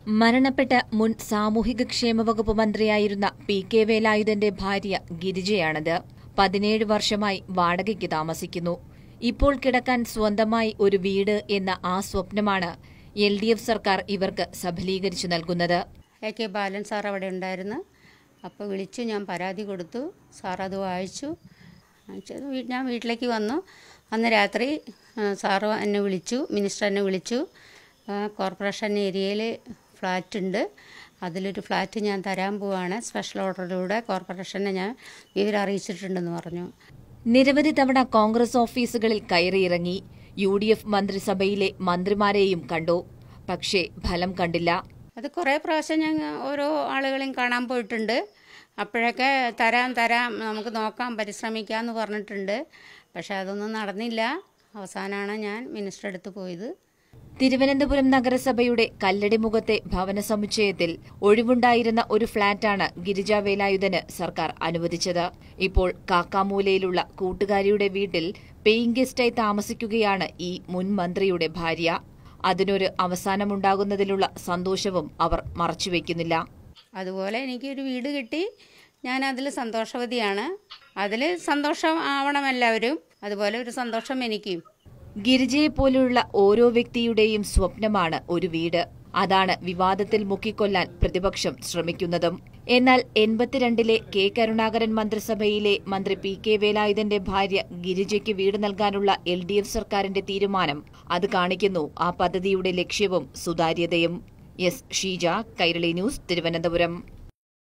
മരണപ്പെട്ട മുൻ സാമൂഹിക ക്ഷേമ വകുപ്പ് മന്ത്രിയായിരുന്ന പി കെ വേലായുധന്റെ ഭാര്യ ഗിരിജയാണത് പതിനേഴ് വർഷമായി വാടകയ്ക്ക് താമസിക്കുന്നു ഇപ്പോൾ കിടക്കാൻ സ്വന്തമായി ഒരു വീട് എന്ന ആ സ്വപ്നമാണ് എൽ ഡി എഫ് സർക്കാർ ഇവർക്ക് സഫലീകരിച്ചു നൽകുന്നത് എ കെ ബാലൻ സാർ അവിടെ ഉണ്ടായിരുന്നു അപ്പോൾ വിളിച്ചു ഞാൻ പരാതി കൊടുത്തു സാർ അത് വായിച്ചു വായിച്ചത് വീ- ഞാൻ വീട്ടിലേക്ക് വന്നു അന്ന് രാത്രി ആ, സാറ് എന്നെ വിളിച്ചു മിനിസ്റ്റർ എന്നെ വിളിച്ചു ആ, കോർപ്പറേഷൻ ഏരിയയിൽ ഫ്ലാറ്റ് ഉണ്ട് അതിലൊരു ഫ്ലാറ്റ് ഞാൻ തരാൻ പോവാണ് സ്പെഷ്യൽ ഓർഡറിലൂടെ കോർപ്പറേഷനെ ഞാൻ വിവരം അറിയിച്ചിട്ടുണ്ടെന്ന് പറഞ്ഞു നിരവധി തവണ കോൺഗ്രസ് ഓഫീസുകളിൽ കയറിയിറങ്ങി യു ഡി എഫ് മന്ത്രിസഭയിലെ മന്ത്രിമാരെയും കണ്ടു പക്ഷേ ഫലം കണ്ടില്ല അത് കുറേ പ്രാവശ്യം ഞാൻ ഓരോ ആളുകളെയും കാണാൻ പോയിട്ടുണ്ട് അപ്പോഴൊക്കെ തരാം തരാം നമുക്ക് നോക്കാം പരിശ്രമിക്കാമെന്ന് പറഞ്ഞിട്ടുണ്ട് പക്ഷെ അതൊന്നും നടന്നില്ല അവസാനമാണ് ഞാൻ മിനിസ്റ്റർ അടുത്ത് പോയത് തിരുവനന്തപുരം നഗരസഭയുടെ കല്ലടിമുഖത്തെ ഭവന സമുച്ചയത്തിൽ ഒഴിവുണ്ടായിരുന്ന ഒരു ഫ്ളാറ്റാണ് ഗിരിജ വേലായുധന് സർക്കാർ അനുവദിച്ചത് ഇപ്പോൾ കാക്കാമൂലയിലുള്ള കൂട്ടുകാരിയുടെ വീട്ടിൽ പേയിങ് ഗസ്റ്റായി താമസിക്കുകയാണ് ഈ മുൻ മന്ത്രിയുടെ ഭാര്യ അതിനൊരു അവസാനമുണ്ടാകുന്നതിലുള്ള സന്തോഷവും അവർ മറച്ചുവെക്കുന്നില്ല അതുപോലെ എനിക്കൊരു വീട് കിട്ടി ഞാൻ അതിൽ സന്തോഷവതിയാണ് അതിൽ സന്തോഷം ആവണം എല്ലാവരും അതുപോലെ ഒരു സന്തോഷം എനിക്കും ഗിരിജയെ പോലുള്ള ഓരോ വ്യക്തിയുടെയും സ്വപ്നമാണ് ഒരു വീട് അതാണ് വിവാദത്തിൽ മുക്കിക്കൊല്ലാൻ പ്രതിപക്ഷം ശ്രമിക്കുന്നതും എന്നാൽ എൺപത്തിരണ്ടിലെ കെ കരുണാകരൻ മന്ത്രിസഭയിലെ മന്ത്രി പി കെ വേലായുധന്റെ ഭാര്യ ഗിരിജയ്ക്ക് വീട് നൽകാനുള്ള എൽ ഡി എഫ് സർക്കാരിന്റെ തീരുമാനം അത് കാണിക്കുന്നു ആ പദ്ധതിയുടെ ലക്ഷ്യവും സുതാര്യതയും എസ് ഷീജ കൈരളി ന്യൂസ് തിരുവനന്തപുരം